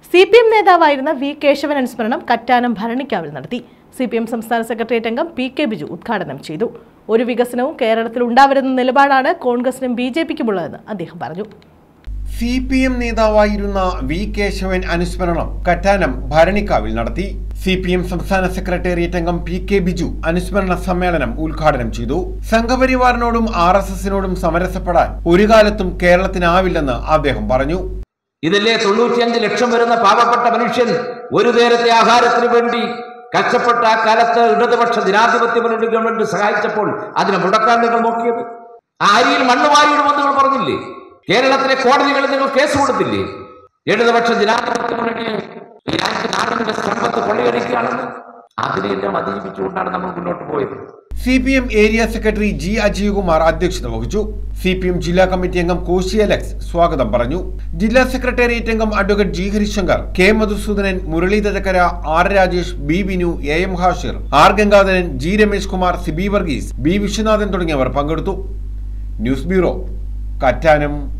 C P M നേതാവായിരുന്ന V Keshavan അനുസ്മരണം കറ്റാനം ഭരണിക്കാവിൽ നടത്തി സി പി എം സംസ്ഥാന സെക്രട്ടേറിയറ്റ് അംഗം പി കെ ബിജു ഉദ്ഘാടനം ചെയ്തു ഒരു വികസനവും കേരളത്തിൽ ഉണ്ടാവരുന്ന നിലപാടാണ് കോൺഗ്രസിനും ബി ജെ പിക്കുമുള്ളതെന്ന് അദ്ദേഹം പറഞ്ഞു സി പി എം നേതാവായിരുന്ന വി കേശവൻ അനുസ്മരണം കറ്റാനം ഭരണിക്കാവിൽ നടത്തി സി പി എം സംസ്ഥാന സെക്രട്ടേറിയറ്റ് അംഗം പി കെ ബിജു അനുസ്മരണ സമ്മേളനം ഉദ്ഘാടനം ചെയ്തു സംഘപരിവാറിനോടും ആർ എസ് എസിനോടും സമരസപ്പെടാൻ ഒരു കാലത്തും കേരളത്തിനാവില്ലെന്ന് അദ്ദേഹം പറഞ്ഞു ഇതിലെ തൊണ്ണൂറ്റിയഞ്ച് ലക്ഷം വരുന്ന പാവപ്പെട്ട മനുഷ്യൻ ഒരു നേരത്തെ ആഹാരത്തിന് വേണ്ടി കഷ്ടപ്പെട്ട ആ കാലത്ത് ഇടതുപക്ഷ ജനാധിപത്യ മുന്നണി ഗവൺമെന്റ് സഹായിച്ചപ്പോൾ അതിനെ മുടക്കാൻ നിങ്ങൾ നോക്കിയത് ആ അരിയിൽ മണ്ണ് വാരിയിടുമെന്ന് നിങ്ങൾ പറഞ്ഞില്ലേ കേരളത്തിലെ കോടതികളിൽ നിങ്ങൾ കേസ് കൊടുത്തില്ലേ ഇടതുപക്ഷ ജനാധിപത്യ മുന്നണി ഈ രാജ്യ നാടിന്റെ സമ്പത്ത് കൊള്ളയടിക്കുകയാണെന്ന് അതിനെല്ലാം അതിജീവിച്ചുകൊണ്ടാണ് നമ്മൾ മുന്നോട്ട് പോയത് C P M area secretary G Ajayakumar അധ്യക്ഷത വഹിച്ചു സി പി എം ജില്ലാ കമ്മിറ്റി അംഗം കോശി അലക്സ് സ്വാഗതം പറഞ്ഞു ജില്ലാ സെക്രട്ടേറിയറ്റ് അംഗം advocate G Harisankar K Madhusoodanan മുരളീധരക്കര R Rajesh B Binu A M Hashir R Gangadharan G Ramesh Kumar Siby Varghese B Viswanathan തുടങ്ങിയവർ പങ്കെടുത്തു ന്യൂസ് ബ്യൂറോ കറ്റാനം